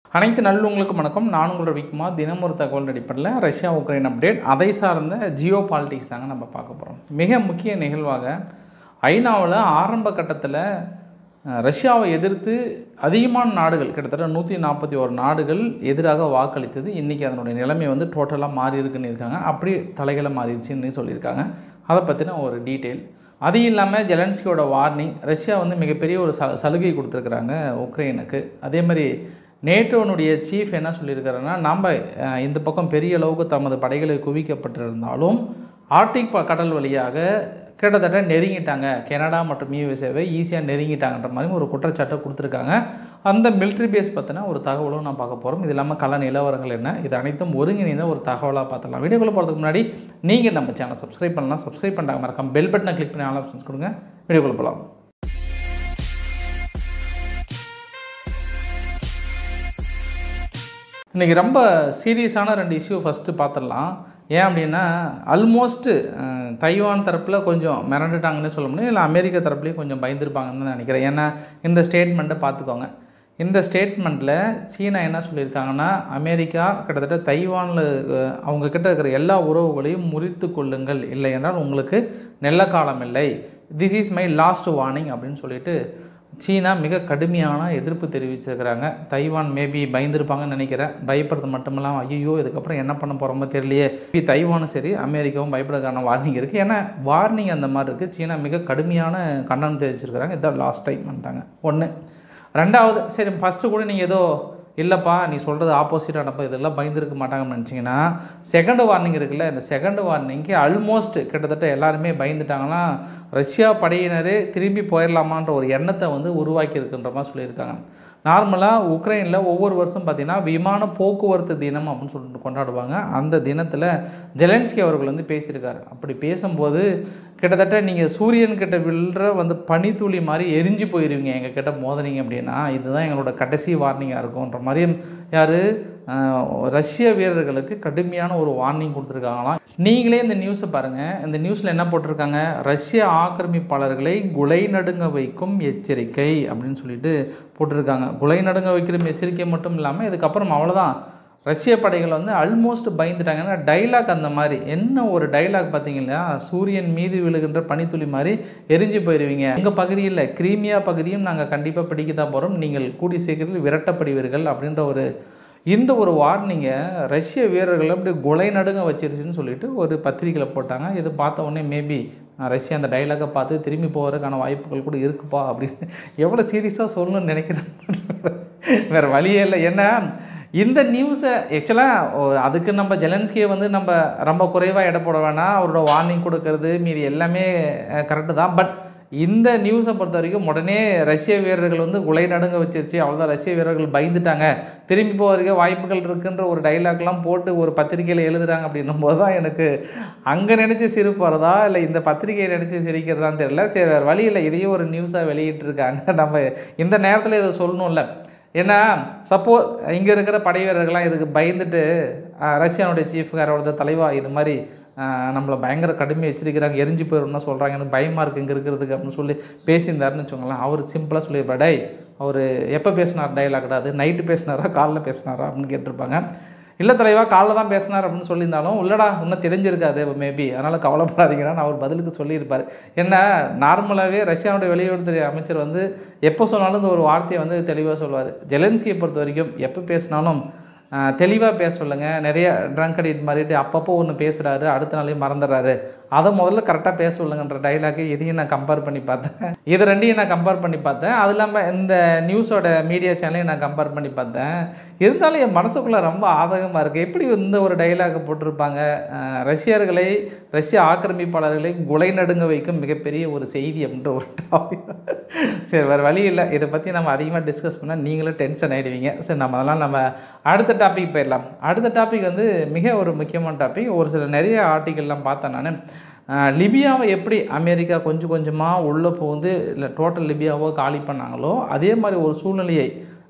அனைத்து நல்லவங்களுக்கும் வணக்கம் நான் உங்கள் ரவிக்குமார் தினம் ஒரு தகவல் அடிப்படையில் ரஷ்யா உக்ரைன் அப்டேட் அதை சார்ந்த ஜியோ பாலிட்டிக்ஸ் தாங்க நம்ம பார்க்க போகிறோம் மிக முக்கிய நிகழ்வாக ஐநாவில் ஆரம்ப கட்டத்தில் அஹ், ரஷ்யாவை எதிர்த்து அதிகமான நாடுகள் கிட்டத்தட்ட நூற்றி நாற்பத்தி ஒரு நாடுகள் எதிராக வாக்களித்தது இன்றைக்கி அதனுடைய நிலைமை வந்து டோட்டலாக மாறி இருக்குன்னு இருக்காங்க அப்படி தலைகளை மாறிடுச்சுன்னு சொல்லியிருக்காங்க அதை பற்றின ஒரு டீட்டெயில் அது இல்லாமல் ஜெலன்ஸ்கியோட வார்னிங் ரஷ்யா வந்து மிகப்பெரிய ஒரு ச சலுகை கொடுத்துருக்குறாங்க உக்ரைனுக்கு அதே மாதிரி நேட்டோனுடைய சீஃப் என்ன சொல்லியிருக்காருன்னா நாம் அஹ், இந்த பக்கம் பெரிய அளவுக்கு தமது படைகளை குவிக்கப்பட்டிருந்தாலும் ஆர்டிக் ப- கடல் வழியாக கிட்டத்தட்ட நெருங்கிட்டாங்க கனடா மற்றும் யூஎஸ்ஏவை ஈஸியாக நெருங்கிட்டாங்கன்ற மாதிரி ஒரு குற்றச்சாட்டை கொடுத்துருக்காங்க அந்த மிலிட்ரி பேஸ் பற்றின ஒரு தகவலும் நான் பார்க்க போகிறோம் இது இல்லாமல் கள நிலவரங்கள் என்ன இது அனைத்தும் ஒருங்கிணைந்த ஒரு தகவலாக பார்த்துக்கலாம் வீடியோக்குள்ளே போகிறதுக்கு முன்னாடி நீங்கள் நம்ம சேனல் சப்ஸ்கிரைப் பண்ணலாம் சப்ஸ்கிரைப் பண்ணாங்க மறக்காம பெல் பட்டனை கிளிக் பண்ணி ஆல் ஆப்ஷன்ஸ் கொடுங்க வீடியோக்குள்ளே போகலாம் இன்றைக்கி ரொம்ப சீரியஸான ரெண்டு இஷ்யூ ஃபஸ்ட்டு பார்த்துடலாம் ஏன் அப்படின்னா ஆல்மோஸ்ட்டு தைவான் தரப்பில் கொஞ்சம் மிரண்டுட்டாங்கன்னு சொல்ல முடியும் இல்லை அமெரிக்க தரப்புலேயும் கொஞ்சம் பயந்துருப்பாங்கன்னு தான் நினைக்கிறேன் ஏன்னா இந்த ஸ்டேட்மெண்ட்டை பார்த்துக்கோங்க இந்த ஸ்டேட்மெண்ட்டில் சீனா என்ன சொல்லியிருக்காங்கன்னா அமெரிக்கா கிட்டத்தட்ட தைவானில் அவங்க கிட்ட இருக்கிற எல்லா உறவுகளையும் முறித்து கொள்ளுங்கள் இல்லை என்றால் உங்களுக்கு நல்ல காலம் இல்லை this is my last warning அப்படின்னு சொல்லிட்டு சீனா மிக கடுமையான எதிர்ப்பு தெரிவிச்சிருக்கிறாங்க தைவான் மேபி பயந்துருப்பாங்கன்னு நினைக்கிறேன் பயப்படுறது மட்டும் இல்லாமல் ஐயோ இதுக்கப்புறம் என்ன பண்ண போகிறோமோ தெரியலையே இப்படி தைவானும் சரி அமெரிக்காவும் பயப்படுறதுக்கான வார்னிங் இருக்குது ஏன்னா வார்னிங் அந்த மாதிரி இருக்குது சீனா மிக கடுமையான கண்டனம் தெரிவிச்சிருக்கிறாங்க இதான் லாஸ்ட் டைம் பண்ணிட்டாங்க ஒன்று ரெண்டாவது சரி ஃபஸ்ட்டு கூட நீங்கள் ஏதோ இல்லைப்பா நீ சொல்கிறது ஆப்போசிட்டாக நடப்ப இதெல்லாம் பயந்துருக்க மாட்டாங்கன்னு நினச்சிங்கன்னா செகண்ட் வார்னிங் இருக்குல்ல இந்த செகண்ட் வார்னிங்க்கு ஆல்மோஸ்ட் கிட்டத்தட்ட எல்லாருமே பயந்துட்டாங்கன்னா ரஷ்யா படையினரே திரும்பி போயிடலாமான்ற ஒரு எண்ணத்தை வந்து உருவாக்கி இருக்குன்ற மாதிரி சொல்லியிருக்காங்க நார்மலாக உக்ரைனில் ஒவ்வொரு வருஷம் பார்த்திங்கன்னா விமான போக்குவரத்து தினம் அப்படின்னு சொல்லிட்டு கொண்டாடுவாங்க அந்த தினத்தில் ஜெலன்ஸ்கி அவர்கள் வந்து பேசியிருக்காரு அப்படி பேசும்போது கிட்டத்தட்ட நீங்கள் சூரியன் கிட்ட விழுற வந்து பனித்துளி மாதிரி எரிஞ்சு போயிருவீங்க எங்கள் கிட்ட மோதினீங்க அப்படின்னா இதுதான் எங்களோட கடைசி வார்னிங்காக இருக்கும்ன்ற மாதிரியும் யார் ரஷ்ய வீரர்களுக்கு கடுமையான ஒரு வார்னிங் கொடுத்துருக்காங்களாம் நீங்களே இந்த நியூஸை பாருங்கள் இந்த நியூஸில் என்ன போட்டிருக்காங்க ரஷ்ய ஆக்கிரமிப்பாளர்களை குலை நடுங்க வைக்கும் எச்சரிக்கை அப்படின்னு சொல்லிட்டு போட்டிருக்காங்க குலை நடுங்க வைக்கிற எச்சரிக்கை மட்டும் இல்லாமல் இதுக்கப்புறம் அவ்வளோதான் ரஷ்ய படைகள் வந்து ஆல்மோஸ்ட் பயந்துட்டாங்க ஏன்னா டைலாக் அந்த மாதிரி என்ன ஒரு டைலாக் பார்த்தீங்கன்னா சூரியன் மீது விழுகின்ற பனித்துளி மாதிரி எரிஞ்சு போயிடுவீங்க எங்கள் பகுதியில் கிரீமியா பகுதியும் நாங்கள் கண்டிப்பாக பிடிக்க தான் போகிறோம் நீங்கள் கூடி சீக்கிரத்தில் விரட்டப்படுவீர்கள் அப்படின்ற ஒரு இந்த ஒரு வார்னிங்கை ரஷ்ய வீரர்கள் அப்படி கொலை நடுங்க வச்சிருச்சுன்னு சொல்லிட்டு ஒரு பத்திரிக்கையில் போட்டாங்க இது பார்த்த உடனே மேபி ரஷ்யா அந்த டைலாகை பார்த்து திரும்பி போகிறதுக்கான வாய்ப்புகள் கூட இருக்குப்பா அப்படின்னு எவ்வளோ சீரியஸாக சொல்லணும்னு நினைக்கிறேன் வேறு வழியே இல்லை ஏன்னா இந்த நியூஸை ஆக்சுவலாக அதுக்கு நம்ம ஜெலன்ஸ்கியை வந்து நம்ம ரொம்ப குறைவாக எடை போட வேணாம் அவரோட வார்னிங் கொடுக்கறது மீதி எல்லாமே கரெக்டு தான் பட் இந்த நியூஸை பொறுத்த வரைக்கும் உடனே ரஷ்ய வீரர்கள் வந்து குலை நடுங்க வச்சிருச்சு அவ்வளோதான் ரஷ்ய வீரர்கள் பயந்துட்டாங்க திரும்பி போகிறதுக்கு வாய்ப்புகள் இருக்குன்ற ஒரு டைலாக்லாம் போட்டு ஒரு பத்திரிக்கையில் எழுதுறாங்க அப்படின்னும் போது தான் எனக்கு அங்கே நினச்சி சிரிப்பு வரதா இல்லை இந்த பத்திரிகையை நினச்சி சிரிக்கிறதான்னு தெரியல சரி வேறு வழி இல்லை இதையும் ஒரு நியூஸாக வெளியிட்டிருக்காங்க நம்ம இந்த நேரத்தில் இதை சொல்லணும்ல ஏன்னா சப்போ இங்கே இருக்கிற படை வீரர்கள்லாம் இதுக்கு பயந்துட்டு அஹ், ரஷ்யானுடைய சீஃப்காரோட தலைவா இது மாதிரி அஹ், நம்மளை பயங்கர கடுமையாக எச்சரிக்கிறாங்க எரிஞ்சு போயிடும்னு சொல்கிறாங்க எனக்கு பயமாக இருக்குது இங்கே இருக்கிறதுக்கு அப்படின்னு சொல்லி பேசியிருந்தாருன்னு வச்சுக்கோங்களேன் அவர் சிம்பிளாக சொல்லியிருப்பார் டேய் அவர் எப்போ பேசினார் டைலாக்டா அது நைட்டு பேசினாரா காலைல பேசினாரா அப்படின்னு கேட்டிருப்பாங்க இல்லை தலைவா காலைல தான் பேசினார் அப்படின்னு சொல்லியிருந்தாலும் உள்ளடா இன்னும் தெரிஞ்சிருக்காது மேபி அதனால் கவலைப்படாதீங்கன்னா நான் அவர் பதிலுக்கு சொல்லியிருப்பார் என்ன நார்மலாகவே ரஷ்யாவுடைய வெளியுறவுத்துறை அமைச்சர் வந்து எப்போ சொன்னாலும் இந்த ஒரு வார்த்தையை வந்து தெளிவாக சொல்லுவார் ஜெலன்ஸ்கியை பொறுத்த வரைக்கும் எப்போ பேசினாலும் தெளிவாக பேச சொல்லுங்க நிறைய ட்ரங்க் அடிட் மாதிரிட்டு அப்பப்போ ஒன்று பேசுகிறாரு அடுத்த நாளே மறந்துடுறாரு அதை முதல்ல கரெக்டாக பேச சொல்லுங்கன்ற டைலாக்கு இதையும் நான் கம்பேர் பண்ணி பார்த்தேன் இது ரெண்டையும் நான் கம்பேர் பண்ணி பார்த்தேன் அது இல்லாமல் இந்த நியூஸோட மீடியா சேனலையும் நான் கம்பேர் பண்ணி பார்த்தேன் இருந்தாலும் என் மனசுக்குள்ளே ரொம்ப ஆதகமாக இருக்குது எப்படி இந்த ஒரு டைலாக் போட்டிருப்பாங்க அஹ், ரஷ்யர்களை ரஷ்ய ஆக்கிரமிப்பாளர்களை குலை நடுங்க வைக்கும் மிகப்பெரிய ஒரு செய்தி அப்படின்ற ஒரு டாபிக் சரி வேறு வழி இல்லை இதை பற்றி நம்ம அதிகமாக டிஸ்கஸ் பண்ணால் நீங்களும் டென்ஷன் ஆகிடுவீங்க சரி நம்ம அதெல்லாம் நம்ம அடுத்த டாபிக் போயிடலாம் அடுத்த டாபிக் வந்து மிக ஒரு முக்கியமான டாபிக் ஒரு சில நிறைய ஆர்டிக்கல்லாம் பார்த்தேன் நான் லிபியாவை எப்படி அமெரிக்கா கொஞ்சம் கொஞ்சமாக உள்ளே புகுந்து இல்லை டோட்டல் லிபியாவோ காலி பண்ணாங்களோ அதே மாதிரி ஒரு சூழ்நிலையை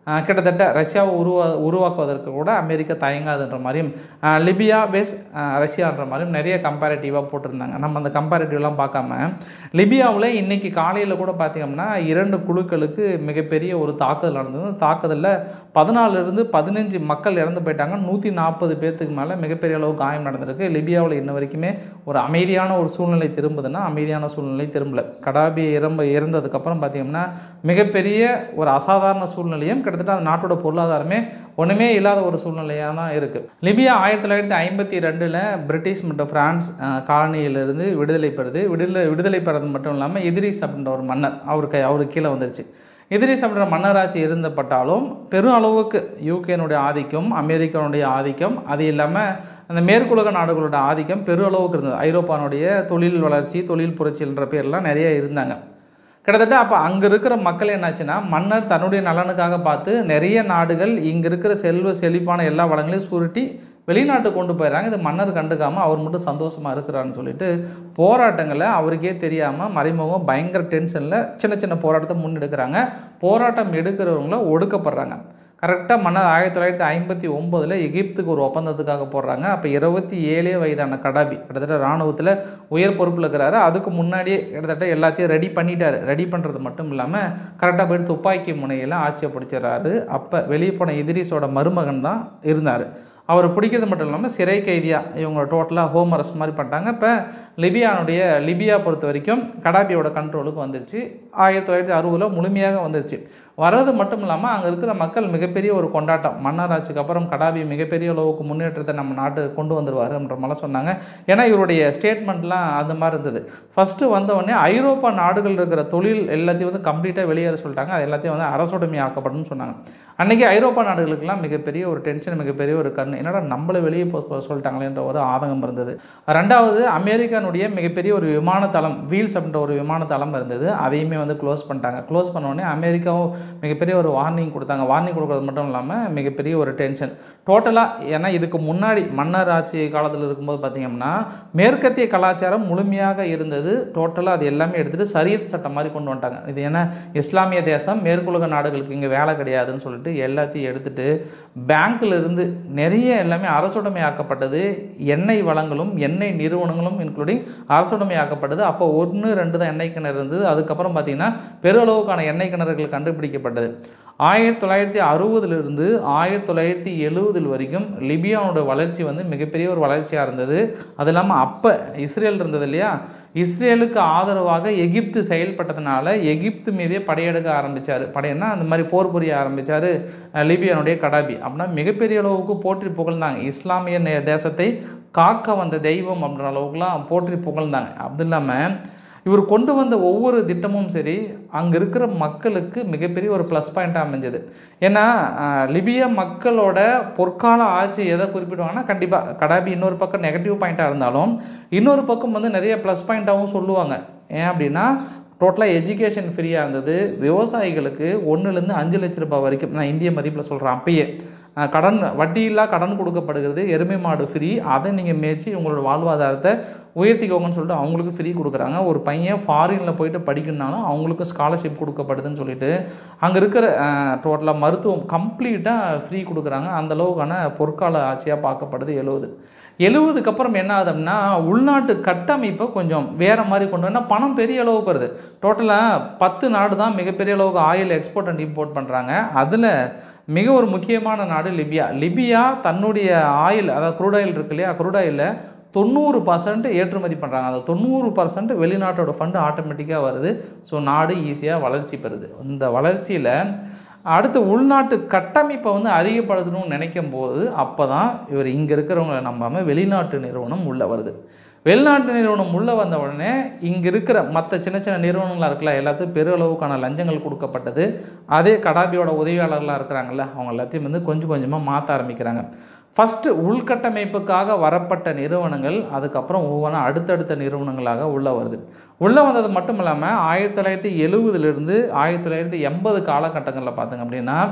அஹ், கிட்டத்தட்ட ரஷ்யாவை உருவா உருவாக்குவதற்கு கூட அமெரிக்கா தயங்காதுன்ற மாதிரியும் அஹ், லிபியா பேஸ் ரஷ்யான்ற மாதிரியும் நிறைய கம்பேரிட்டிவாக போட்டிருந்தாங்க நம்ம அந்த கம்பேரிட்டிவ்லாம் பார்க்காம லிபியாவில் இன்னைக்கு காலையில் கூட பார்த்தீங்கன்னா இரண்டு குழுக்களுக்கு மிகப்பெரிய ஒரு தாக்குதல் நடந்தது தாக்குதலில் பதினாலிருந்து பதினஞ்சு மக்கள் இறந்து போயிட்டாங்க நூற்றி நாற்பது பேர்த்துக்கு மேலே மிகப்பெரிய அளவு காயம் நடந்திருக்கு லிபியாவில் இன்ன வரைக்குமே ஒரு அமைதியான ஒரு சூழ்நிலை திரும்புதுன்னா அமைதியான சூழ்நிலை திரும்பல கடாபி இறம்ப இறந்ததுக்கப்புறம் பார்த்தீங்கன்னா மிகப்பெரிய ஒரு அசாதாரண சூழ்நிலையும் கிட்டத்தட்ட அந்த நாட்டோட பொருளாதாரமே ஒன்றுமே இல்லாத ஒரு சூழ்நிலையாக தான் இருக்குது லிபியா ஆயிரத்தி தொள்ளாயிரத்தி ஐம்பத்தி ரெண்டில் பிரிட்டிஷ் மற்றும் பிரான்ஸ் அஹ், காலனியிலிருந்து விடுதலை பெறுது விடுதலை விடுதலை பெறது மட்டும் இல்லாமல் எதிரிஸ் அப்படின்ற ஒரு மன்னர் அவருக்கு அவருக்கு கீழே வந்துருச்சு எதிரிஸ் அப்படின்ற மன்னராட்சி இருந்தப்பட்டாலும் பெரும் அளவுக்கு யூகேனுடைய ஆதிக்கம் அமெரிக்காவுடைய ஆதிக்கம் அது இல்லாமல் அந்த மேற்குலக நாடுகளோட ஆதிக்கம் பெரும் அளவுக்கு இருந்தது ஐரோப்பானுடைய தொழில் வளர்ச்சி தொழில் புரட்சின்ற பேர்லாம் நிறைய இருந்தாங்க கிட்டத்தட்ட அப்போ அங்கே இருக்கிற மக்கள் என்னாச்சுன்னா மன்னர் தன்னுடைய நலனுக்காக பார்த்து நிறைய நாடுகள் இங்கே இருக்கிற செல்வ செழிப்பான எல்லா வளங்களையும் சுருட்டி வெளிநாட்டு கொண்டு போயிடுறாங்க இது மன்னர் கண்டுக்காமல் அவர் மட்டும் சந்தோஷமாக இருக்கிறான்னு சொல்லிட்டு போராட்டங்களை அவருக்கே தெரியாமல் மறைமுகம் பயங்கர டென்ஷனில் சின்ன சின்ன போராட்டத்தை முன்னெடுக்கிறாங்க போராட்டம் எடுக்கிறவங்கள ஒடுக்கப்படுறாங்க கரெக்டாக மன்னர் ஆயிரத்தி தொள்ளாயிரத்தி ஐம்பத்தி ஒம்போதில் எகிப்துக்கு ஒரு ஒப்பந்தத்துக்காக போடுறாங்க அப்போ இருபத்தி ஏழே வயதான கடாபி கிட்டத்தட்ட இராணுவத்தில் உயர் பொறுப்பில் இருக்கிறாரு அதுக்கு முன்னாடியே கிட்டத்தட்ட எல்லாத்தையும் ரெடி பண்ணிட்டாரு ரெடி பண்ணுறது மட்டும் இல்லாமல் கரெக்டாக போயிட்டு துப்பாக்கி முனையில் ஆட்சியை பிடிச்சிடறாரு அப்போ வெளியே போன எதிரிஸோட மருமகன் தான் இருந்தார் அவர் பிடிக்கிறது மட்டும் இல்லாமல் சிறை கைதியாக இவங்க டோட்டலாக ஹோம் அரெஸ்ட் மாதிரி பண்ணிட்டாங்க இப்போ லிபியானுடைய லிபியா பொறுத்த வரைக்கும் கடாபியோட கண்ட்ரோலுக்கு வந்துருச்சு ஆயிரத்தி தொள்ளாயிரத்தி அறுபதில் முழுமையாக வந்துருச்சு வர்றது மட்டும் இல்லாமல் அங்கே இருக்கிற மக்கள் மிகப்பெரிய ஒரு கொண்டாட்டம் மன்னராட்சிக்கு அப்புறம் கடாபி மிகப்பெரிய அளவுக்கு முன்னேற்றத்தை நம்ம நாட்டுக்கு கொண்டு வந்துருவாருன்ற மாதிரிலாம் சொன்னாங்க ஏன்னா இவருடைய ஸ்டேட்மெண்ட்லாம் அந்த மாதிரி இருந்தது ஃபஸ்ட்டு வந்தவொடனே ஐரோப்பா நாடுகள் இருக்கிற தொழில் எல்லாத்தையும் வந்து கம்ப்ளீட்டாக வெளியேற சொல்லிட்டாங்க அது எல்லாத்தையும் வந்து அரசுடைமை ஆக்கப்படும் சொன்னாங்க அன்றைக்கி ஐரோப்பா நாடுகளுக்கெல்லாம் மிகப்பெரிய ஒரு டென்ஷன் மிகப்பெரிய ஒரு கண் என்னடா நம்மளை வெளியே போ போ- சொல்லிட்டாங்களேன்ற ஒரு ஆதங்கம் இருந்தது ரெண்டாவது அமெரிக்கானுடைய மிகப்பெரிய ஒரு விமான தளம் வீல்ஸ் அப்படின்ற ஒரு விமான தளம் இருந்தது அதையுமே வந்து க்ளோஸ் பண்ணிட்டாங்க க்ளோஸ் பண்ண உடனே அமெரிக்காவும் மிகப்பெரிய ஒரு வார்னிங் கொடுத்தாங்க வார்னிங் கொடுக்கறது மட்டும் இல்லாமல் மிகப்பெரிய ஒரு டென்ஷன் டோட்டலாக ஏன்னா இதுக்கு முன்னாடி மன்னர் ஆட்சி காலத்தில் இருக்கும்போது பார்த்தீங்கன்னா மேற்கத்திய கலாச்சாரம் முழுமையாக இருந்தது டோட்டலாக அது எல்லாமே எடுத்துகிட்டு சரியத் சட்டம் மாதிரி கொண்டு வந்துட்டாங்க இது ஏன்னா இஸ்லாமிய தேசம் மேற்குலக நாடுகளுக்கு இங்கே வேலை கிடையாதுன்னு சொல்லிட்டு எல்லாத்தையும் எடுத்துட்டு பேங்க்ல இருந்து நிறைய எல்லாமே அரசுடைமை ஆக்கப்பட்டது எண்ணெய் வளங்களும் எண்ணெய் நிறுவனங்களும் இன்க்ளூடிங் அரசுடைமை ஆக்கப்பட்டது அப்போ ஒன்று ரெண்டு தான் எண்ணெய் கிணறு இருந்தது அதுக்கப்புறம் பார்த்தீங்கன்னா பெருளவுக்கான எண்ணெய் கிணறுகள் கண்டுபிடிக்கப்பட்டது ஆயிரத்தி தொள்ளாயிரத்தி அறுபதுலேருந்து ஆயிரத்தி தொள்ளாயிரத்தி எழுபதில் வரைக்கும் லிபியாவோட வளர்ச்சி வந்து மிகப்பெரிய ஒரு வளர்ச்சியாக இருந்தது அது இல்லாமல் அப்போ இஸ்ரேல் இருந்தது இல்லையா இஸ்ரேலுக்கு ஆதரவாக எகிப்து செயல்பட்டதுனால எகிப்து மீதே படையெடுக்க ஆரம்பித்தார் படையன்னா அந்த மாதிரி போர் புரிய ஆரம்பித்தார் லிபியானுடைய கடாபி அப்படின்னா மிகப்பெரிய அளவுக்கு போற்றி புகழ்ந்தாங்க இஸ்லாமிய நே- தேசத்தை காக்க வந்த தெய்வம் அப்படின்ற அளவுக்குலாம் போற்றி புகழ்ந்தாங்க அது இல்லாமல் இவர் கொண்டு வந்த ஒவ்வொரு திட்டமும் சரி அங்கே இருக்கிற மக்களுக்கு மிகப்பெரிய ஒரு ப்ளஸ் பாயிண்ட்டாக அமைஞ்சது ஏன்னா ஆஹ், லிபிய மக்களோட பொற்கால ஆட்சி எதை குறிப்பிடுவாங்கன்னா கண்டிப்பாக கடாபி இன்னொரு பக்கம் நெகட்டிவ் பாயிண்ட்டாக இருந்தாலும் இன்னொரு பக்கம் வந்து நிறைய ப்ளஸ் பாயிண்ட்டாகவும் சொல்லுவாங்க ஏன் அப்படின்னா டோட்டலாக எஜுகேஷன் ஃப்ரீயாக இருந்தது விவசாயிகளுக்கு ஒன்றுலேருந்து அஞ்சு லட்ச ரூபாய் வரைக்கும் நான் இந்திய மதிப்பில் சொல்கிறேன் அப்பயே அஹ், கடன் வட்டியில்லா கடன் கொடுக்கப்படுகிறது எருமை மாடு ஃப்ரீ அதை நீங்கள் மேய்ச்சி உங்களோட வாழ்வாதாரத்தை உயர்த்திக்கோங்கன்னு சொல்லிட்டு அவங்களுக்கு ஃப்ரீ கொடுக்குறாங்க ஒரு பையன் ஃபாரினில் போயிட்டு படிக்கணும்னாலும் அவங்களுக்கு ஸ்காலர்ஷிப் கொடுக்கப்படுதுன்னு சொல்லிட்டு அங்கே இருக்கிற டோட்டலாக மருத்துவம் கம்ப்ளீட்டாக ஃப்ரீ கொடுக்குறாங்க அந்த அளவுக்கான பொற்கால ஆட்சியாக பார்க்கப்படுது எழுபது எழுபதுக்கு அப்புறம் என்ன ஆகுதுன்னா உள்நாட்டு கட்டமைப்பை கொஞ்சம் வேறு மாதிரி கொண்டு வந்தா பணம் பெரிய அளவுக்கு வருது டோட்டலாக பத்து நாடு தான் மிகப்பெரிய அளவுக்கு ஆயில் எக்ஸ்போர்ட் அண்ட் இம்போர்ட் பண்ணுறாங்க அதில் மிக ஒரு முக்கியமான நாடு லிபியா லிபியா தன்னுடைய ஆயில் அதாவது crude oil இருக்கு இல்லையா crude oil ல தொண்ணூறு பர்சன்ட் ஏற்றுமதி பண்ணுறாங்க அந்த தொண்ணூறு பர்சன்ட் வெளிநாட்டோட ஃபண்டு ஆட்டோமேட்டிக்காக வருது ஸோ நாடு ஈஸியாக வளர்ச்சி பெறுது இந்த வளர்ச்சியில் அடுத்து உள்நாட்டு கட்டமைப்பை வந்து அதிகப்படுத்தணும்னு நினைக்கும் போது அப்போ தான் இவர் இங்கே இருக்கிறவங்களை நம்பாமல் வெளிநாட்டு நிறுவனம் உள்ளே வருது வெளிநாட்டு நிறுவனம் உள்ளே வந்த உடனே இங்கே இருக்கிற மற்ற சின்ன சின்ன நிறுவனங்களாக இருக்கல எல்லாத்துக்கும் பெரு அளவுக்கான லஞ்சங்கள் கொடுக்கப்பட்டது அதே கடாபியோட உதவியாளர்களாக இருக்கிறாங்கல்ல அவங்க எல்லாத்தையும் வந்து கொஞ்சம் கொஞ்சமாக மாற்ற ஆரம்பிக்கிறாங்க ஃபஸ்ட்டு உள்கட்டமைப்புக்காக வரப்பட்ட நிறுவனங்கள் அதுக்கப்புறம் ஒவ்வொன்றா அடுத்தடுத்த நிறுவனங்களாக உள்ளே வருது உள்ளே வந்தது மட்டும் இல்லாமல் ஆயிரத்தி தொள்ளாயிரத்தி எழுபதுலேருந்து ஆயிரத்தி தொள்ளாயிரத்தி எண்பது காலகட்டங்களில் பார்த்தீங்க அப்படின்னா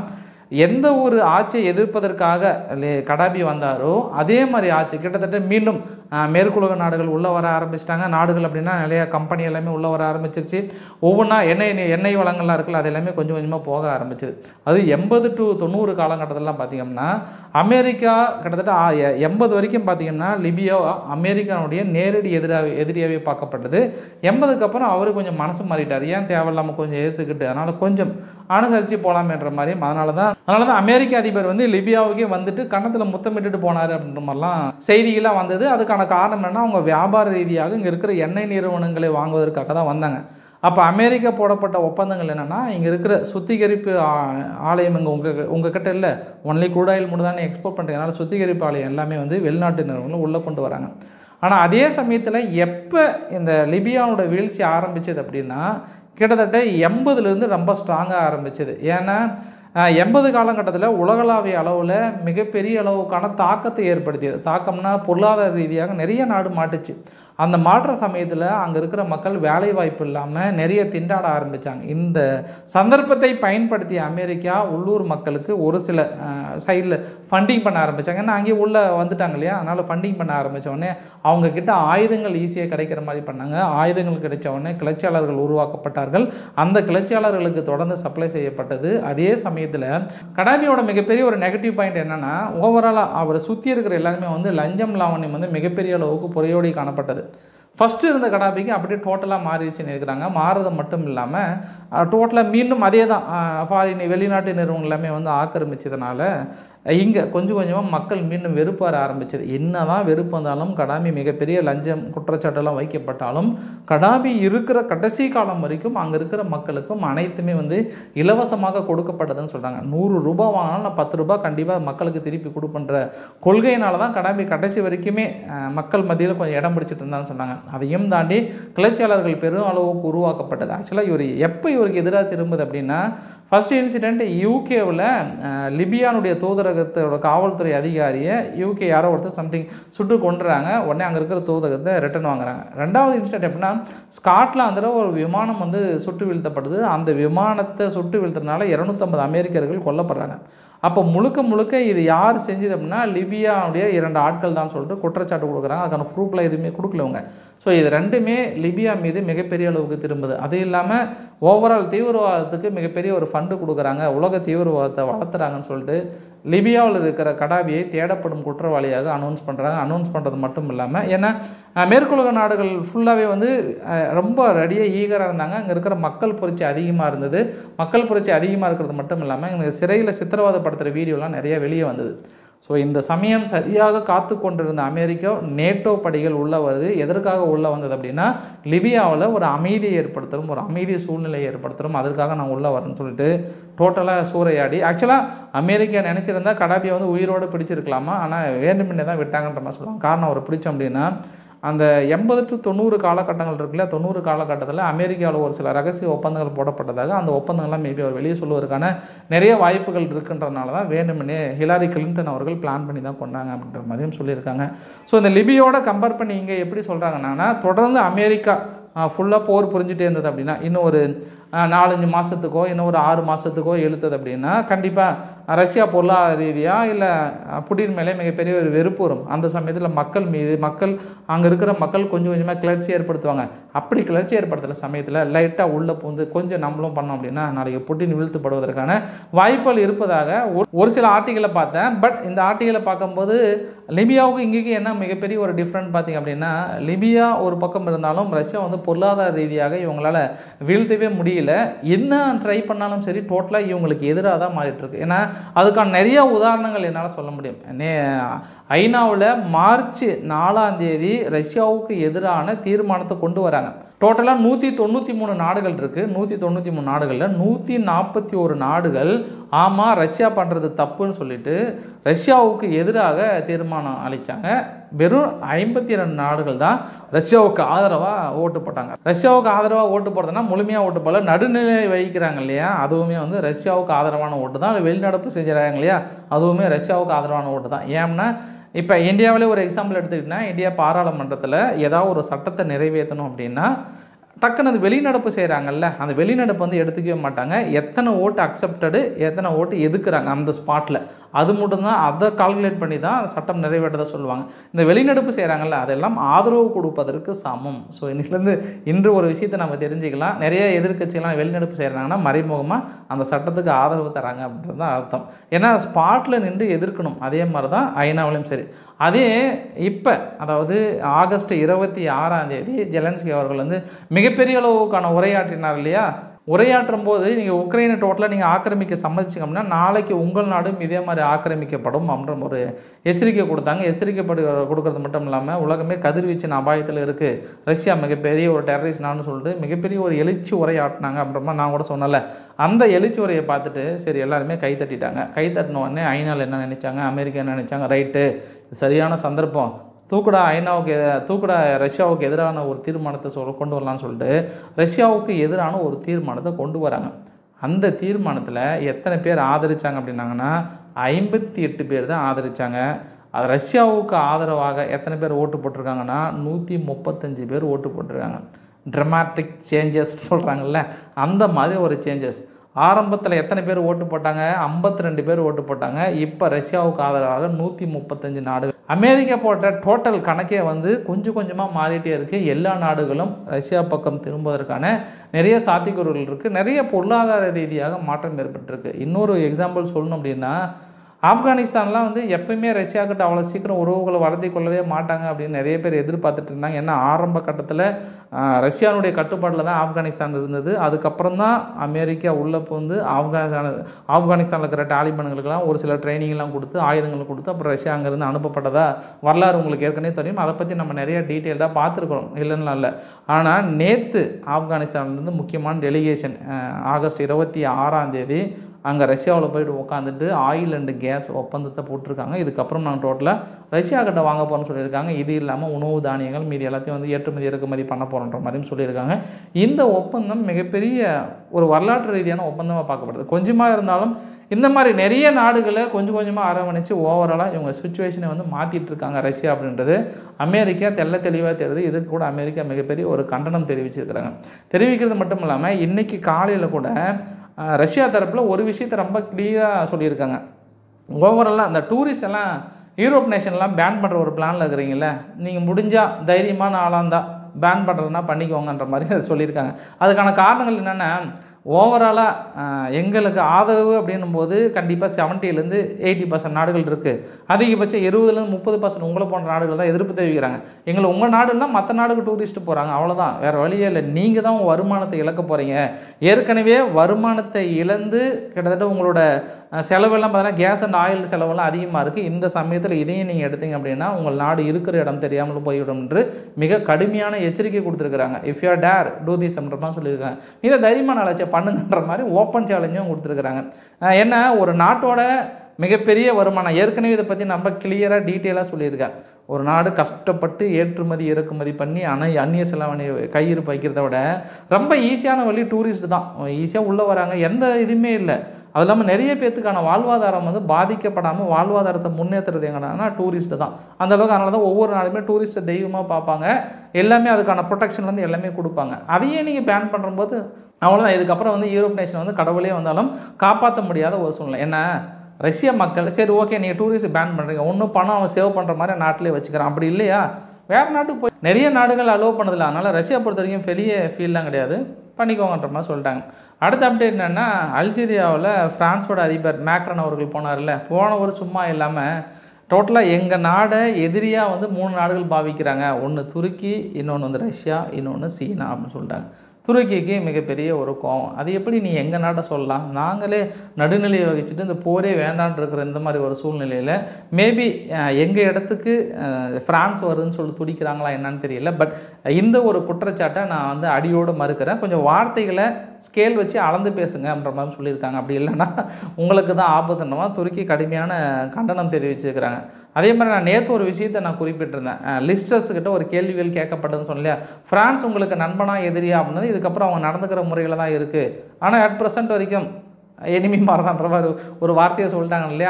எந்த ஒரு ஆட்சியை எதிர்ப்பதற்காக லே- கடாபி வந்தாரோ அதே மாதிரி ஆட்சி கிட்டத்தட்ட மீண்டும் ஆஹ், மேற்குலக நாடுகள் உள்ளே வர ஆரம்பிச்சிட்டாங்க நாடுகள் அப்படின்னா நிறைய கம்பெனி எல்லாமே உள்ளே வர ஆரம்பிச்சிருச்சு ஒவ்வொன்றா எண்ணெய் எண்ணெய் வளங்கள்லாம் இருக்குல்ல அது எல்லாமே கொஞ்சம் கொஞ்சமாக போக ஆரம்பிச்சது அது எண்பது டு தொண்ணூறு காலகட்டத்திலலாம் பார்த்தீங்கன்னா அமெரிக்கா கிட்டத்தட்ட ஆ- எ- எண்பது வரைக்கும் பார்த்தீங்கன்னா லிபியா அமெரிக்காவுடைய நேரடி எதிராக எதிரியாகவே பார்க்கப்பட்டது எண்பதுக்கு அப்புறம் அவர் கொஞ்சம் மனசு மாறிட்டார் ஏன் தேவையில்லாமல் கொஞ்சம் ஏற்றுக்கிட்டு அதனால் கொஞ்சம் அனுசரித்து போகலாமேன்ற மாதிரியும் அதனால தான் அதனால தான் அமெரிக்க அதிபர் வந்து லிபியாவுக்கே வந்துட்டு கன்னத்தில் முத்தமிட்டுட்டு போனார் அப்படின்ற மாதிரிலாம் செய்திகளாக வந்தது அதுக்கான காரணம் என்ன அவங்க வியாபார ரீதியாக இங்கே இருக்கிற எண்ணெய் நிறுவனங்களை வாங்குவதற்காக தான் வந்தாங்க அப்போ அமெரிக்கா போடப்பட்ட ஒப்பந்தங்கள் என்னென்னா இங்கே இருக்கிற சுத்திகரிப்பு ஆ- ஆலயம் இங்கே உங்கள் உங்ககிட்ட இல்லை ஒன்லி crude oil மட்டும் தானே எக்ஸ்போர்ட் பண்ணுறதுனால சுத்திகரிப்பு ஆலயம் எல்லாமே வந்து வெளிநாட்டு நிறுவனங்களும் உள்ளே கொண்டு வராங்க ஆனால் அதே சமயத்தில் எப்போ இந்த லிபியாவோட வீழ்ச்சி ஆரம்பிச்சது அப்படின்னா கிட்டத்தட்ட எண்பதுலேருந்து ரொம்ப ஸ்ட்ராங்காக ஆரம்பிச்சது ஏன்னா அஹ், எண்பது காலகட்டத்தில் உலகளாவிய அளவில் மிகப்பெரிய அளவுக்கான தாக்கத்தை ஏற்படுத்தியது தாக்கம்னா பொருளாதார ரீதியாக நிறைய நாடு மாட்டுச்சு அந்த மாற்ற சமயத்தில் அங்கே இருக்கிற மக்கள் வேலை வாய்ப்பு இல்லாமல் நிறைய திண்டாட ஆரம்பித்தாங்க இந்த சந்தர்ப்பத்தை பயன்படுத்திய அமெரிக்கா உள்ளூர் மக்களுக்கு ஒரு சில சைடில் ஃபண்டிங் பண்ண ஆரம்பித்தாங்க ஏன்னா அங்கேயே உள்ளே வந்துட்டாங்க இல்லையா அதனால் ஃபண்டிங் பண்ண ஆரம்பிச்ச உடனே அவங்க கிட்ட ஆயுதங்கள் ஈஸியாக கிடைக்கிற மாதிரி பண்ணாங்க ஆயுதங்கள் கிடைச்ச உடனே கிளர்ச்சியாளர்கள் உருவாக்கப்பட்டார்கள் அந்த கிளர்ச்சியாளர்களுக்கு தொடர்ந்து சப்ளை செய்யப்பட்டது அதே சமயத்தில் கடாபியோட மிகப்பெரிய ஒரு நெகட்டிவ் பாயிண்ட் என்னன்னா ஓவராலாக அவரை சுற்றி இருக்கிற எல்லாருமே வந்து லஞ்சம் லாவண்யம் வந்து மிகப்பெரிய அளவுக்கு புறையோடி காணப்பட்டது ஃபஸ்ட்டு இருந்த கடாபிக்கு அப்படியே டோட்டலாக மாறிடுச்சுன்னு இருக்கிறாங்க மாறுறது மட்டும் இல்லாமல் டோட்டலாக மீண்டும் அதே தான் ஃபாரின் வெளிநாட்டு நிறுவனங்கள் எல்லாமே வந்து ஆக்கிரமிச்சதுனால இங்கே கொஞ்சம் கொஞ்சமாக மக்கள் மீண்டும் வெறுப்பு வர ஆரம்பிச்சது என்னதான் வெறுப்பு வந்தாலும் கடாமி மிகப்பெரிய லஞ்சம் குற்றச்சாட்டெல்லாம் வைக்கப்பட்டாலும் கடாபி இருக்கிற கடைசி காலம் வரைக்கும் அங்கே இருக்கிற மக்களுக்கும் அனைத்துமே வந்து இலவசமாக கொடுக்கப்பட்டதுன்னு சொல்கிறாங்க நூறு ரூபாய் வாங்கினாலும் நான் பத்து ரூபாய் கண்டிப்பாக மக்களுக்கு திருப்பி கொடுப்பன்ற கொள்கையினால தான் கடாபி கடைசி வரைக்குமே அஹ், மக்கள் மத்தியில் கொஞ்சம் இடம் பிடிச்சிட்டு இருந்தான்னு சொன்னாங்க அதையும் தாண்டி கிளர்ச்சியாளர்கள் பெரும் அளவுக்கு உருவாக்கப்பட்டது ஆக்சுவலாக இவர் எப்போ இவருக்கு எதிராக திரும்புது அப்படின்னா ஃபர்ஸ்ட் இன்சிடெண்ட் யூகேவில் லிபியானுடைய தூதரகத்தோட காவல்துறை அதிகாரியை யூகே யாரோ ஒருத்தர் சம்திங் சுட்டு கொண்டுறாங்க உடனே அங்கே இருக்கிற தூதரகத்தை ரிட்டர்ன் வாங்குறாங்க ரெண்டாவது இன்சிடென்ட் எப்படின்னா ஸ்காட்லாந்தில் ஒரு விமானம் வந்து சுட்டு வீழ்த்தப்படுது அந்த விமானத்தை சுட்டு வீழ்த்தறதுனால இரநூத்தம்பது அமெரிக்கர்கள் கொல்லப்படுறாங்க அப்போ முழுக்க முழுக்க இது யார் செஞ்சது அப்படின்னா லிபியாவுடைய இரண்டு ஆட்கள் தான் சொல்லிட்டு குற்றச்சாட்டு கொடுக்குறாங்க அதுக்கான ப்ரூஃப்லாம் எதுவுமே கொடுக்கலவங்க ஸோ இது ரெண்டுமே லிபியா மீது மிகப்பெரிய அளவுக்கு திரும்புது அது இல்லாமல் ஓவரால் தீவிரவாதத்துக்கு மிகப்பெரிய ஒரு ஃபண்டு கொடுக்குறாங்க உலக தீவிரவாதத்தை வளர்த்துறாங்கன்னு சொல்லிட்டு லிபியாவில் இருக்கிற கடாபியை தேடப்படும் குற்றவாளியாக அனௌன்ஸ் பண்ணுறாங்க அனௌன்ஸ் பண்ணுறது மட்டும் இல்லாமல் ஏன்னா அஹ், மேற்குலக நாடுகள் ஃபுல்லாகவே வந்து அஹ், ரொம்ப ரெடியாக ஈகராக இருந்தாங்க அங்கே இருக்கிற மக்கள் புரட்சி அதிகமாக இருந்தது மக்கள் புரட்சி அதிகமாக இருக்கிறது மட்டும் இல்லாமல் இங்கே சிறையில் சித்திரவதைப்படுத்துகிற வீடியோலாம் நிறைய வெளியே வந்தது ஸோ இந்த சமயம் சரியாக காத்து கொண்டிருந்த அமெரிக்கா நேட்டோ படைகள் உள்ளே வருது எதற்காக உள்ளே வந்தது அப்படின்னா லிபியாவில் ஒரு அமைதியை ஏற்படுத்தணும் ஒரு அமைதி சூழ்நிலையை ஏற்படுத்தணும் அதற்காக நான் உள்ளே வரேன்னு சொல்லிட்டு டோட்டலாக சூறையாடி ஆக்சுவலாக அமெரிக்கா நினச்சிருந்தா கடாபியை வந்து உயிரோடு பிடிச்சிருக்கலாமா ஆனால் வேண்டுமென்னே தான் விட்டாங்கன்ற மாதிரி சொல்லுவாங்க காரணம் அவரை பிடிச்சோம் அப்படின்னா அந்த எண்பது டு தொண்ணூறு காலகட்டங்கள் இருக்குல்ல தொண்ணூறு காலகட்டத்தில் அமெரிக்காவில் ஒரு சில ரகசிய ஒப்பந்தங்கள் போடப்பட்டதாக அந்த ஒப்பந்தங்கள்லாம் மேபி அவர் வெளியே சொல்லுவதற்கான நிறைய வாய்ப்புகள் இருக்குன்றனால தான் வேணுமெனே ஹிலாரி கிளின்டன் அவர்கள் பிளான் பண்ணி தான் கொண்டாங்க அப்படின்ற மாதிரியும் சொல்லியிருக்காங்க ஸோ இந்த லிபியோட கம்பேர் பண்ணி இங்கே எப்படி சொல்கிறாங்கன்னா தொடர்ந்து அமெரிக்கா ஃபுல்லாக போர் புரிஞ்சுட்டே இருந்தது அப்படின்னா இன்னும் ஒரு அஹ், நாலஞ்சு மாதத்துக்கோ இன்னும் ஒரு ஆறு மாதத்துக்கோ இழுத்தது அப்படின்னா கண்டிப்பாக ரஷ்யா பொருளாதார ரீதியாக இல்லை புடின் மேலே மிகப்பெரிய ஒரு வெறுப்பு வரும் அந்த சமயத்தில் மக்கள் மீது மக்கள் அங்கே இருக்கிற மக்கள் கொஞ்சம் கொஞ்சமாக கிளர்ச்சி ஏற்படுத்துவாங்க அப்படி கிளர்ச்சி ஏற்படுத்துகிற சமயத்தில் லைட்டாக உள்ளே பூந்து கொஞ்சம் நம்மளும் பண்ணோம் அப்படின்னா நாளைக்கு புட்டின் வீழ்த்தப்படுவதற்கான வாய்ப்புகள் இருப்பதாக ஒரு- ஒரு சில ஆர்டிகளை பார்த்தேன் பட் இந்த ஆர்டிகளை பார்க்கும்போது லிபியாவுக்கு இங்கேக்கு என்ன மிகப்பெரிய ஒரு டிஃப்ரெண்ட் பார்த்தீங்க அப்படின்னா லிபியா ஒரு பக்கம் இருந்தாலும் ரஷ்யா வந்து பொருளாதார ரீதியாக இவங்களால வீழ்த்தவே முடியல என்ன ட்ரை பண்ணாலும் சரி டோட்டலாக இவங்களுக்கு எதிராக தான் மாறிட்டு இருக்கு ஏன்னா அதுக்கான நிறைய உதாரணங்கள் என்னால் சொல்ல முடியும் நே ஐநாவில் மார்ச் நாலாம் தேதி ரஷ்யாவுக்கு எதிரான தீர்மானத்தை கொண்டு வராங்க டோட்டலாக நூற்றி தொண்ணூற்றி மூணு நாடுகள் இருக்குது நூற்றி தொண்ணூற்றி மூணு நாடுகளில் நூற்றி நாற்பத்தி ஒரு நாடுகள் ஆமாம் ரஷ்யா பண்ணுறது தப்புன்னு சொல்லிட்டு ரஷ்யாவுக்கு எதிராக தீர்மானம் அளித்தாங்க வெறும் ஐம்பத்தி ரெண்டு நாடுகள் தான் ரஷ்யாவுக்கு ஆதரவாக ஓட்டு போட்டாங்க ரஷ்யாவுக்கு ஆதரவாக ஓட்டு போடுறதுனா முழுமையாக ஓட்டு போடல நடுநிலை வகிக்கிறாங்க இல்லையா அதுவுமே வந்து ரஷ்யாவுக்கு ஆதரவான ஓட்டு தான் வெளிநடப்பு செஞ்சுறாங்க இல்லையா அதுவுமே ரஷ்யாவுக்கு ஆதரவான ஓட்டு தான் ஏன்னா இப்போ இந்தியாவிலே ஒரு எக்ஸாம்பிள் எடுத்துக்கிட்டிங்கன்னா இந்தியா பாராளுமன்றத்தில் ஏதாவது ஒரு சட்டத்தை நிறைவேற்றணும் அப்படின்னா டக்குன்னு அது வெளிநடப்பு செய்கிறாங்கல்ல அந்த வெளிநடப்பு வந்து எடுத்துக்கவே மாட்டாங்க எத்தனை ஓட்டு அக்செப்டடு எத்தனை ஓட்டு எதுக்குறாங்க அந்த ஸ்பாட்டில் அது மட்டும்தான் அதை கால்குலேட் பண்ணி தான் சட்டம் நிறைவேற்றதை சொல்லுவாங்க இந்த வெளிநடப்பு செய்கிறாங்கல்ல அதெல்லாம் ஆதரவு கொடுப்பதற்கு சமம் ஸோ இன்னிலேருந்து இன்று ஒரு விஷயத்தை நம்ம தெரிஞ்சுக்கலாம் நிறைய எதிர்க்கட்சிகள்லாம் வெளிநடப்பு செய்கிறாங்கன்னா மறைமுகமாக அந்த சட்டத்துக்கு ஆதரவு தராங்க அப்படின்றது தான் அர்த்தம் ஏன்னா ஸ்பாட்டில் நின்று எதிர்க்கணும் அதே மாதிரி தான் ஐநாவிலையும் சரி அதே இப்போ அதாவது ஆகஸ்ட் இருபத்தி ஆறாம் தேதி ஜெலன்ஸ்கி அவர்கள் வந்து மிகப்பெரிய அளவுக்கான உரையாற்றினார் இல்லையா உரையாற்றும் போது நீங்கள் உக்ரைனை டோட்டலாக நீங்கள் ஆக்கிரமிக்க சம்மதிச்சிங்க அப்படின்னா நாளைக்கு உங்கள் நாடும் இதே மாதிரி ஆக்கிரமிக்கப்படும் அப்படின்ற ஒரு எச்சரிக்கை கொடுத்தாங்க எச்சரிக்கைப்படு கொடுக்கறது மட்டும் இல்லாமல் உலகமே கதிர்வீச்சின் அபாயத்தில் இருக்குது ரஷ்யா மிகப்பெரிய ஒரு டெரரிஸ்ட் நான்னு சொல்லிட்டு மிகப்பெரிய ஒரு எழுச்சி உரையாட்டினாங்க அப்படின்ற மாதிரி நான் கூட சொன்னல அந்த எழுச்சி உரையை பார்த்துட்டு சரி எல்லாருமே கை தட்டிட்டாங்க கை தட்டின உடனே ஐநாள் என்ன நினைச்சாங்க அமெரிக்கா என்ன நினைச்சாங்க ரைட்டு சரியான சந்தர்ப்பம் தூக்குடா ஐநாவுக்கு எ- தூக்குடா ரஷ்யாவுக்கு எதிரான ஒரு தீர்மானத்தை சொல் கொண்டு வரலாம்னு சொல்லிட்டு ரஷ்யாவுக்கு எதிரான ஒரு தீர்மானத்தை கொண்டு வராங்க அந்த தீர்மானத்தில் எத்தனை பேர் ஆதரிச்சாங்க அப்படின்னாங்கன்னா ஐம்பத்தி எட்டு பேர் தான் ஆதரிச்சாங்க அது ரஷ்யாவுக்கு ஆதரவாக எத்தனை பேர் ஓட்டு போட்டிருக்காங்கன்னா நூற்றி முப்பத்தஞ்சு பேர் ஓட்டு போட்டிருக்காங்க ட்ரமாட்டிக் சேஞ்சஸ் சொல்கிறாங்கல்ல அந்த மாதிரி ஒரு சேஞ்சஸ் ஆரம்பத்தில் எத்தனை பேர் ஓட்டு போட்டாங்க 52 ரெண்டு பேர் ஓட்டு போட்டாங்க இப்போ ரஷ்யாவுக்கு ஆதரவாக நூற்றி முப்பத்தஞ்சு நாடுகள் அமெரிக்கா போட்ட டோட்டல் கணக்கே வந்து கொஞ்சம் கொஞ்சமாக மாறிட்டே இருக்குது எல்லா நாடுகளும் ரஷ்யா பக்கம் திரும்புவதற்கான நிறைய சாத்தியக்கூறுகள் இருக்குது நிறைய பொருளாதார ரீதியாக மாற்றம் ஏற்பட்டிருக்கு இன்னொரு எக்ஸாம்பிள் சொல்லணும் அப்படின்னா ஆப்கானிஸ்தான்லாம் வந்து எப்பயுமே ரஷ்யாக்கிட்ட அவ்வளோ சீக்கிரம் உறவுகளை வளர்த்தி கொள்ளவே மாட்டாங்க அப்படின்னு நிறைய பேர் எதிர்பார்த்துட்டு இருந்தாங்க ஏன்னா ஆரம்ப கட்டத்தில் ரஷ்யானுடைய கட்டுப்பாட்டில் தான் ஆப்கானிஸ்தான் இருந்தது அதுக்கப்புறம் தான் அமெரிக்கா உள்ள வந்து ஆப்கானிஸ்தான் ஆப்கானிஸ்தானில் இருக்கிற டாலிபான்களுக்கெல்லாம் ஒரு சில ட்ரைனிங்லாம் கொடுத்து ஆயுதங்கள் கொடுத்து அப்புறம் ரஷ்யா அங்கேருந்து அனுப்பப்பட்டதா வரலாறு உங்களுக்கு ஏற்கனவே தெரியும் அதை பற்றி நம்ம நிறைய டீட்டெயில்டாக பார்த்துருக்கோம் இல்லைன்னா இல்லை ஆனால் நேற்று ஆப்கானிஸ்தான்லேருந்து முக்கியமான டெலிகேஷன் ஆகஸ்ட் இருபத்தி ஆறாம் தேதி அங்கே ரஷ்யாவில் போயிட்டு உட்காந்துட்டு ஆயில் அண்டு கேஸ் ஒப்பந்தத்தை போட்டிருக்காங்க இதுக்கப்புறம் நாங்கள் டோட்டலாக ரஷ்யா கிட்ட வாங்க போகிறோம்னு சொல்லியிருக்காங்க இது இல்லாமல் உணவு தானியங்கள் மீதி எல்லாத்தையும் வந்து ஏற்றுமதி இறக்குமதி பண்ண போகிறோன்ற மாதிரியும் சொல்லியிருக்காங்க இந்த ஒப்பந்தம் மிகப்பெரிய ஒரு வரலாற்று ரீதியான ஒப்பந்தமாக பார்க்கப்படுது கொஞ்சமாக இருந்தாலும் இந்த மாதிரி நிறைய நாடுகளை கொஞ்சம் கொஞ்சமாக அரவணைச்சு ஓவராலாக இவங்க சுச்சுவேஷனை வந்து மாற்றிட்டு இருக்காங்க ரஷ்யா அப்படின்றது அமெரிக்கா தெள்ள தெளிவாக தெரியுது இதுக்கு கூட அமெரிக்கா மிகப்பெரிய ஒரு கண்டனம் தெரிவிச்சிருக்கிறாங்க தெரிவிக்கிறது மட்டும் இல்லாமல் இன்றைக்கி காலையில் கூட அஹ், ரஷ்யா தரப்பில் ஒரு விஷயத்தை ரொம்ப கிளியராக சொல்லியிருக்காங்க ஓவராலாக அந்த டூரிஸ்ட் எல்லாம் யூரோப் நேஷன்லாம் பேன் பண்ணுற ஒரு பிளானில் இருக்கிறீங்களே நீங்கள் முடிஞ்சால் தைரியமான ஆளாக இருந்தால் பேன் பண்ணுறதுனா பண்ணிக்கோங்கன்ற மாதிரி அதை சொல்லியிருக்காங்க அதுக்கான காரணங்கள் என்னென்னா ஓவராலாக எங்களுக்கு ஆதரவு அப்படின்னும் போது கண்டிப்பாக செவன்ட்டிலேருந்து எயிட்டி பர்சன்ட் நாடுகள் இருக்குது அதிகபட்சம் இருபதுலேருந்து முப்பது பர்சன்ட் உங்களை போன்ற நாடுகள் தான் எதிர்ப்பு தெரிவிக்கிறாங்க எங்களை உங்கள் நாடுன்னா மற்ற நாடுக்கு டூரிஸ்ட் போகிறாங்க அவ்வளோதான் வேறு வழியே இல்லை நீங்கள் தான் உங்கள் வருமானத்தை இழக்க போகிறீங்க ஏற்கனவே வருமானத்தை இழந்து கிட்டத்தட்ட உங்களோட அஹ், செலவெல்லாம் பார்த்தீங்கன்னா கேஸ் அண்ட் ஆயில் செலவெல்லாம் அதிகமாக இருக்குது இந்த சமயத்தில் இதையும் நீங்கள் எடுத்தீங்க அப்படின்னா உங்கள் நாடு இருக்கிற இடம் தெரியாமல் போய்விடும் என்று மிக கடுமையான எச்சரிக்கை கொடுத்துருக்குறாங்க if you dare do this மாதிரி சொல்லியிருக்காங்க இதை தைரியமாக நாளாச்சே பண்ணுங்கன்ற மாதிரி ஓப்பன் சேலஞ்சும் கொடுத்துருக்குறாங்க அஹ், என்ன ஒரு நாட்டோட மிகப்பெரிய வருமானம் ஏற்கனவே இதை பற்றி நம்ம கிளியராக டீட்டெயிலாக சொல்லியிருக்கேன் ஒரு நாடு கஷ்டப்பட்டு ஏற்றுமதி இறக்குமதி பண்ணி அணை அந்நிய செலவணி கையிருப்பு வைக்கிறத விட ரொம்ப ஈஸியான வழி டூரிஸ்ட் தான் ஈஸியாக உள்ளே வராங்க எந்த இதுவுமே இல்லை அது இல்லாமல் நிறைய பேர்த்துக்கான வாழ்வாதாரம் வந்து பாதிக்கப்படாமல் வாழ்வாதாரத்தை முன்னேற்றுறது எங்கன்னா டூரிஸ்ட் தான் அந்த அளவுக்கு அதனால தான் ஒவ்வொரு நாளுமே டூரிஸ்ட்டை தெய்வமாக பார்ப்பாங்க எல்லாமே அதுக்கான ப்ரொடெக்ஷன்லேருந்து எல்லாமே கொடுப்பாங்க அதையே நீங்கள் பேன் பண்ணும்போது அவ்வளோதான் இதுக்கப்புறம் வந்து யூரோப் நேஷன் வந்து கடவுளே வந்தாலும் காப்பாற்ற முடியாத ஒரு சூழ்நிலை என்ன ரஷ்ய மக்கள் சரி ஓகே நீங்கள் டூரிஸ்ட் பேன் பண்ணுறீங்க ஒன்றும் பணம் அவன் சேவ் பண்ணுற மாதிரி நாட்டிலே வச்சுக்கிறான் அப்படி இல்லையா வேறு நாட்டுக்கு போய் நிறைய நாடுகள் அலோவ் பண்ணதில்ல அதனால் ரஷ்யா பொறுத்த வரைக்கும் பெரிய ஃபீல்லாம் கிடையாது பண்ணிக்கோங்கன்ற மாதிரி சொல்லிட்டாங்க அடுத்த அப்டேட் என்னென்னா அல்ஜீரியாவில் ஃப்ரான்ஸோட அதிபர் மேக்ரன் அவர்கள் போனார்ல போனவர் சும்மா இல்லாமல் டோட்டலாக எங்கள் நாடை எதிரியாக வந்து மூணு நாடுகள் பாவிக்கிறாங்க ஒன்று துருக்கி இன்னொன்று வந்து ரஷ்யா இன்னொன்று சீனா அப்படின்னு சொல்லிட்டாங்க துருக்கிக்கு மிகப்பெரிய ஒரு கோவம் அது எப்படி நீ எங்கள் நாட்டை சொல்லலாம் நாங்களே நடுநிலையை வகிச்சுட்டு இந்த போரே வேண்டான்னு இருக்கிற இந்த மாதிரி ஒரு சூழ்நிலையில் மேபி எங்கள் இடத்துக்கு அஹ், ஃப்ரான்ஸ் வருதுன்னு சொல்லி துடிக்கிறாங்களா என்னன்னு தெரியல பட் இந்த ஒரு குற்றச்சாட்டை நான் வந்து அடியோடு மறுக்கிறேன் கொஞ்சம் வார்த்தைகளை ஸ்கேல் வச்சு அளந்து பேசுங்க அப்படின்ற மாதிரி சொல்லியிருக்காங்க அப்படி இல்லைன்னா உங்களுக்கு தான் ஆபத்துனமா துருக்கி கடுமையான கண்டனம் தெரிவிச்சிருக்கிறாங்க அதே மாதிரி நான் நேற்று ஒரு விஷயத்தை நான் குறிப்பிட்டிருந்தேன் லிஸ்டர்ஸ் கிட்ட ஒரு கேள்விகள் கேட்கப்பட்டதுன்னு சொன்னலையா ஃப்ரான்ஸ் உங்களுக்கு நண்பனா எதிரியா அப்படின்னது இதுக்கப்புறம் அவங்க நடந்துக்கிற முறையில் தான் இருக்குது ஆனால் அட் ப்ரெசன்ட் வரைக்கும் எனிமி மாறதான்ற மாதிரி ஒரு வார்த்தையை சொல்லிட்டாங்க இல்லையா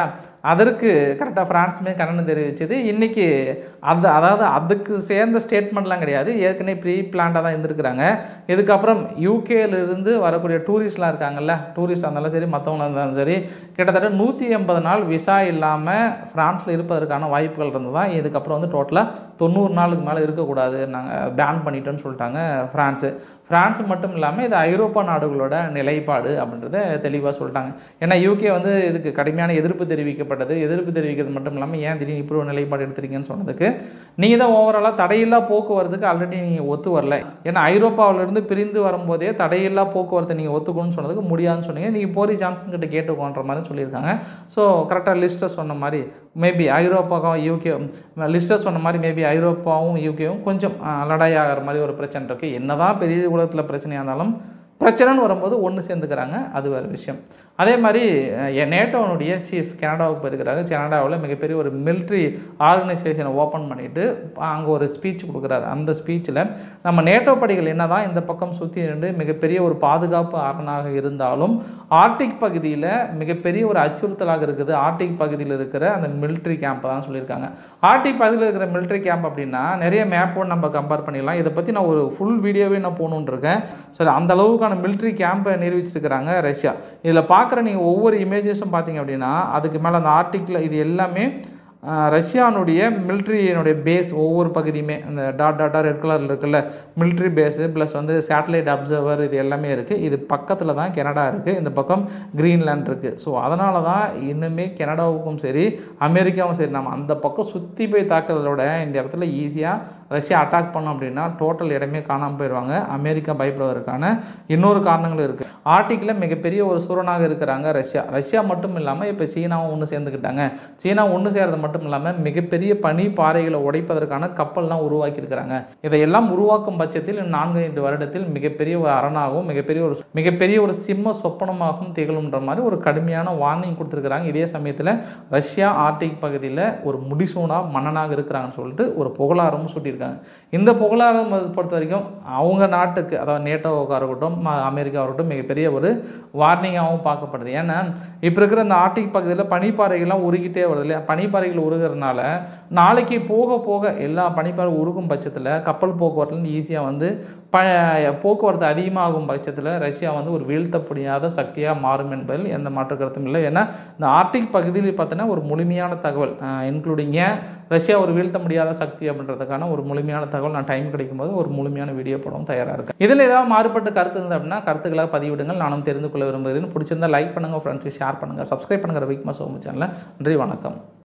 அதற்கு கரெக்டாக ஃப்ரான்ஸுமே கண்டனம் தெரிவிச்சது இன்றைக்கி அது அதாவது அதுக்கு சேர்ந்த ஸ்டேட்மெண்ட்லாம் கிடையாது ஏற்கனவே ப்ரீ பிளான்டாக தான் இருந்திருக்கிறாங்க இதுக்கப்புறம் யூகேலேருந்து வரக்கூடிய டூரிஸ்ட்லாம் இருக்காங்கல்ல டூரிஸ்ட் இருந்தாலும் சரி மற்றவங்க இருந்தாலும் சரி கிட்டத்தட்ட நூற்றி எண்பது நாள் விசா இல்லாமல் ஃப்ரான்ஸில் இருப்பதற்கான வாய்ப்புகள் இருந்து தான் இதுக்கப்புறம் வந்து டோட்டலாக தொண்ணூறு நாளுக்கு மேலே இருக்கக்கூடாது நாங்கள் பேன் பண்ணிட்டோன்னு சொல்லிட்டாங்க ஃப்ரான்ஸு ஃப்ரான்ஸ் மட்டும் இல்லாமல் இது ஐரோப்பா நாடுகளோட நிலைப்பாடு அப்படின்றத தெளிவாக சொல்லிட்டாங்க ஏன்னா யூகே வந்து இதுக்கு கடுமையான எதிர்ப்பு தெரிவிக்கப்பட்டது எதிர்ப்பு தெரிவிக்கிறது மட்டும் இல்லாமல் ஏன் திடீர்னு இப்படி ஒரு நிலைப்பாடு எடுத்துறீங்கன்னு சொன்னதுக்கு நீங்கள் தான் ஓவராலாக தடையில்லா போக்குவரத்துக்கு ஆல்ரெடி நீங்கள் ஒத்து வரல ஏன்னா ஐரோப்பாவிலேருந்து பிரிந்து வரும்போதே தடையில்லா போக்குவரத்தை நீங்கள் ஒத்துக்கணும்னு சொன்னதுக்கு முடியாதுன்னு சொன்னீங்க நீங்கள் போரி ஜான்சன் கிட்ட கேட்டுக்கோன்ற மாதிரி சொல்லியிருக்காங்க ஸோ கரெக்டாக லிஸ்ட்டை சொன்ன மாதிரி மேபி ஐரோப்பாவும் யூகே லிஸ்ட்டை சொன்ன மாதிரி மேபி ஐரோப்பாவும் யூகேவும் கொஞ்சம் லடாய் ஆகிற மாதிரி ஒரு பிரச்சனை இருக்குது என்னதான் பெரிய உலகத்தில் பிரச்சனையாக இருந்தாலும் பிரச்சனைன்னு வரும்போது ஒன்று சேர்ந்துக்கிறாங்க அது வேறு விஷயம் அதே மாதிரி அஹ், நேட்டோனுடைய சீஃப் கனடாவுக்கு போயிருக்கிறாங்க கனடாவில் மிகப்பெரிய ஒரு மிலிட்ரி ஆர்கனைசேஷனை ஓப்பன் பண்ணிவிட்டு அங்கே ஒரு ஸ்பீச் கொடுக்குறாரு அந்த ஸ்பீச்சில் நம்ம நேட்டோ படைகள் என்ன தான் இந்த பக்கம் சுற்றி நின்று மிகப்பெரிய ஒரு பாதுகாப்பு அரணாக இருந்தாலும் ஆர்டிக் பகுதியில் மிகப்பெரிய ஒரு அச்சுறுத்தலாக இருக்குது ஆர்டிக் பகுதியில் இருக்கிற அந்த மிலிட்ரி கேம்ப் தான் சொல்லியிருக்காங்க ஆர்டிக் பகுதியில் இருக்கிற மிலிட்ரி கேம்ப் அப்படின்னா நிறைய மேப்போடு நம்ம கம்பேர் பண்ணிடலாம் இதை பற்றி நான் ஒரு ஃபுல் வீடியோவே நான் போகணுன்னு இருக்கேன் சரி அந்த அளவுக்கான மிலிட்ரி கேம்பை நிரூபிச்சிருக்கிறாங்க ரஷ்யா இதில் பார்க்குற நீங்கள் ஒவ்வொரு இமேஜஸும் பார்த்தீங்க அப்படின்னா அதுக்கு மேலே அந்த ஆர்டிக்கில் இது எல்லாமே ஆஹ், ரஷ்யானுடைய மிலிட்ரியினுடைய பேஸ் ஒவ்வொரு பகுதியுமே அந்த டாட் டாட்டா ரெட் கலரில் இருக்குல்ல மிலிட்ரி பேஸு ப்ளஸ் வந்து சேட்டலைட் அப்சர்வர் இது எல்லாமே இருக்குது இது பக்கத்தில் தான் கனடா இருக்குது இந்த பக்கம் கிரீன்லேண்ட் இருக்குது ஸோ அதனால தான் இன்னுமே கனடாவுக்கும் சரி அமெரிக்காவும் சரி நம்ம அந்த பக்கம் சுற்றி போய் தாக்குறத விட இந்த இடத்துல ஈஸியாக ரஷ்யா அட்டாக் பண்ணோம் அப்படின்னா டோட்டல் இடமே காணாமல் போயிடுவாங்க அமெரிக்கா பயப்படுவதற்கான இன்னொரு காரணங்களும் இருக்குது ஆர்டிக்கில் மிகப்பெரிய ஒரு சூரனாக இருக்கிறாங்க ரஷ்யா ரஷ்யா மட்டும் இல்லாமல் இப்போ சீனாவும் ஒன்று சேர்ந்துக்கிட்டாங்க சீனா ஒன்று சேர்றது மட்டும் இல்லாமல் மிகப்பெரிய பனி பாறைகளை உடைப்பதற்கான கப்பல்லாம் உருவாக்கியிருக்கிறாங்க இதையெல்லாம் உருவாக்கும் பட்சத்தில் இன்னும் நான்கு ஐந்து வருடத்தில் மிகப்பெரிய ஒரு அரணாகவும் மிகப்பெரிய ஒரு மிகப்பெரிய ஒரு சிம்ம சொப்பனமாகவும் திகழும்ன்ற மாதிரி ஒரு கடுமையான வார்னிங் கொடுத்துருக்குறாங்க இதே சமயத்தில் ரஷ்யா ஆர்டிக் பகுதியில் ஒரு முடிசூனா மன்னனாக இருக்கிறாங்கன்னு சொல்லிட்டு ஒரு புகழாரமும் சூட்டியிருக்காங்க இந்த புகழாரம் பொறுத்த வரைக்கும் அவங்க நாட்டுக்கு அதாவது நேட்டோவாக இருக்கட்டும் ம- அமெரிக்காவாக இருக்கட்டும் மிகப்பெரிய ஒரு வார்னிங்காகவும் பார்க்கப்படுது ஏன்னா இப்போ இருக்கிற இந்த ஆர்டிக் பகுதியில் பனிப்பாறைகள்லாம் உருகிட்டே வருது இல்லையா பனிப்பாறைகள் உருகிறதுனால நாளைக்கு போக போக எல்லா பனிப்பாறை உருகும் பட்சத்தில் கப்பல் போக்குவரத்துலேருந்து ஈஸியாக வந்து ப போக்குவரத்து அதிகமாகும் பட்சத்தில் ரஷ்யா வந்து ஒரு வீழ்த்த முடியாத சக்தியாக மாறும் என்பதில் எந்த மாற்று கருத்தும் இல்லை ஏன்னா இந்த ஆர்டிக் பகுதியில் பார்த்தோன்னா ஒரு முழுமையான தகவல் இன்க்ளூடிங் ஏன் ரஷ்யா ஒரு வீழ்த்த முடியாத சக்தி அப்படின்றதுக்கான ஒரு முழுமையான தகவல் நான் டைம் கிடைக்கும்போது ஒரு முழுமையான வீடியோ படம் தயாராக இருக்கேன் இதில் ஏதாவது மாறுபட்ட கருத்து இருந்தது அப்படின்னா கருத்துக்களாக பதிவிடுங்கள் நானும் தெரிந்து கொள்ள விரும்புகிறேன் பிடிச்சிருந்தா லைக் பண்ணுங்கள் ஃப்ரெண்ட்ஸுக்கு ஷேர் பண்ணுங்கள் சப்ஸ்கிரைப் பண்ணுங்கள் ரவிக்குமார் சோமு சேனலை நன்றி வணக்கம்